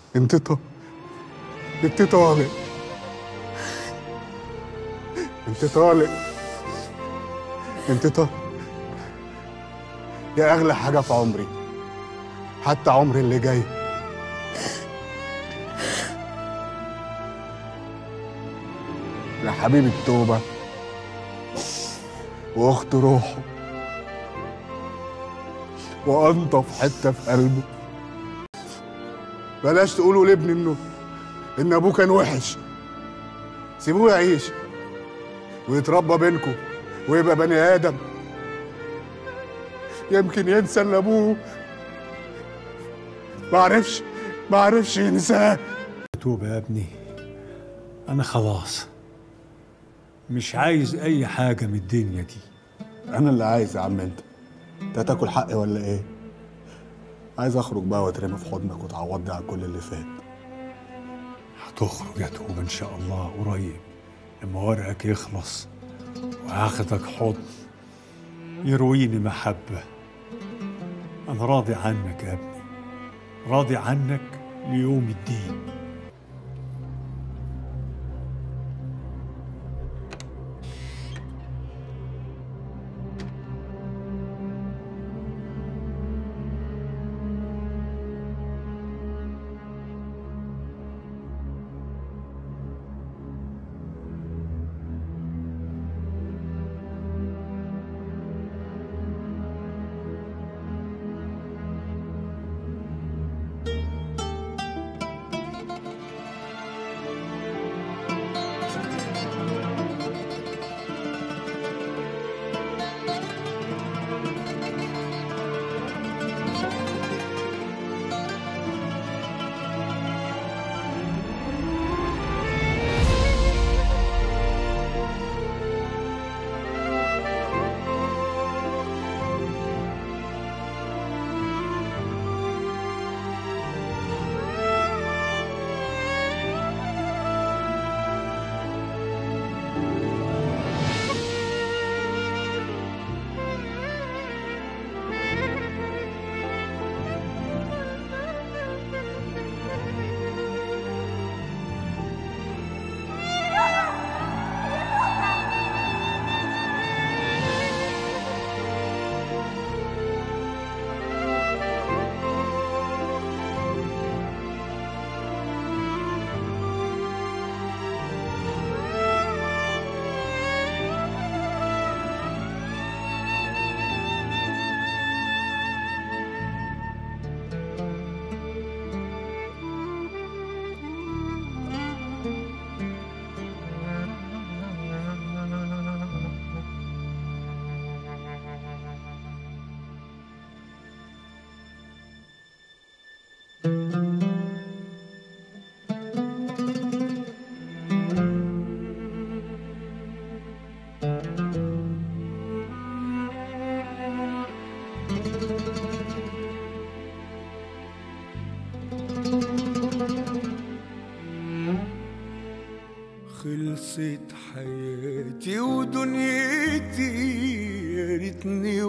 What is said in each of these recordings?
انت طالق انت طالق انت طالق انت طالق يا اغلى حاجه في عمري حتى عمري اللي جاي يا حبيب التوبه واخت روحه وانضف حته في قلبه بلاش تقولوا لابني انه ان ابوه كان وحش سيبوه يعيش ويتربى بينكم ويبقى بني ادم يمكن ينسى اللي ابوه ما عرفش ما عرفش ينساه توب يا ابني انا خلاص مش عايز اي حاجه من الدنيا دي انا اللي عايز يا عم انت انت هتاكل حقي ولا ايه عايز اخرج بقى واترمي في حضنك وتعوضني على كل اللي فات هتخرج يا توب ان شاء الله قريب لما ورقك يخلص وهاخدك حضن يرويني محبه انا راضي عنك يا ابني راضي عنك ليوم الدين خلصت حياتي ودنيتي يا ريتني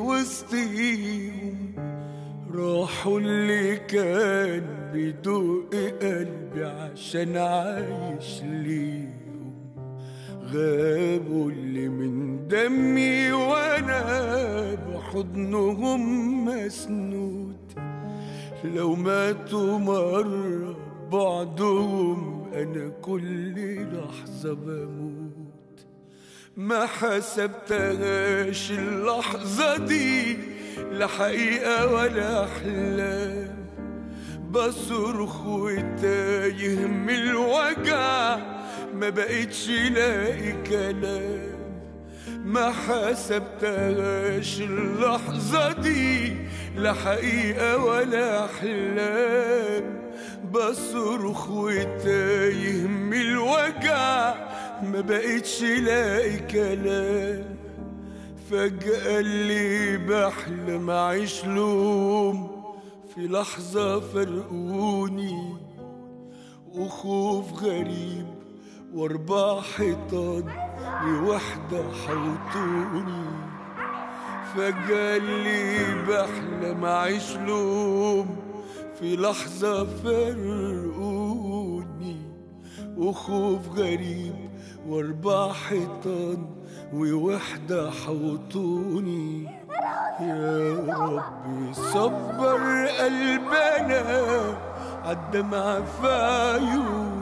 وسطيهم راحوا اللي كان بيدق قلبي عشان عايش ليهم غابوا اللي من دمي وانا بحضنهم مسنود لو ماتوا مرة بعضهم أنا كل لحظة بموت ما حسبتهاش اللحظة دي لا حقيقة ولا أحلام بصرخ وتايه من الوجع ما بقتش لاقي كلام ما حسبتهاش اللحظة دي لا حقيقة ولا أحلام بصرخ وتايه من الوجع ما بقتش لاقي كلام فجأة اللي بحلم أعيش لهم في لحظة فرقوني وخوف غريب واربع حيطان لوحدة حوطوني فجأة اللي بحلم أعيش لهم في لحظة فرقوني وخوف غريب واربع حيطان ووحدة حوطوني يا ربي صبر قلبنا عالدمع في عيوني